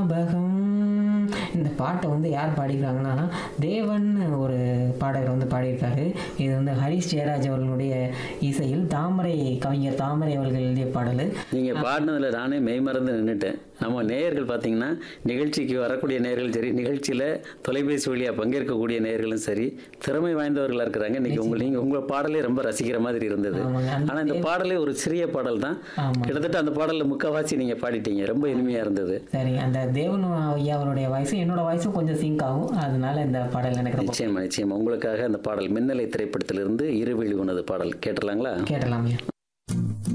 ஞாபகம் இந்த பாட்டை வந்து யார் பாடிக்கிறாங்கன்னா தேவன் ஒரு பாடகர் வந்து பாடியிருக்காரு இது வந்து ஹரிஷ் ஜெயராஜ் அவர்களுடைய இசையில் தாமரை கவிஞர் தாமரை அவர்கள் எழுதிய பாடல் நீங்க பாடினதுல நானே மெய்மறந்து நின்றுட்டேன் நம்ம நேயர்கள் பார்த்தீங்கன்னா நிகழ்ச்சிக்கு வரக்கூடிய நேயர்கள் சரி நிகழ்ச்சியில தொலைபேசி வழியா பங்கேற்கக்கூடிய நேயர்களும் சரி திறமை வாய்ந்தவர்களா இருக்கிறாங்க இன்னைக்கு உங்க நீங்க உங்க பாடலே ரொம்ப ரசிக்கிற மாதிரி இருந்தது ஆமாங்க. அந்த ஆனா இந்த பாடலே ஒரு சிறிய பாடல் தான் ஆமா. கிட்டத்தட்ட அந்த பாடல்ல முக்காவாசி நீங்க பாடிட்டீங்க ரொம்ப இனிமையா இருந்தது சரி அந்த தேவன் ஐயா அவருடைய வாய்ஸும் என்னோட வாய்ஸும் கொஞ்சம் சிங்க் ஆகும் அதனால இந்த பாடல் எனக்கு ரொம்ப நிச்சயமா நிச்சயமா உங்களுக்காக அந்த பாடல் மின்னலை திரைப்படத்திலிருந்து இருவிழி உனது பாடல் கேட்டலாங்களா கேட்டலாமே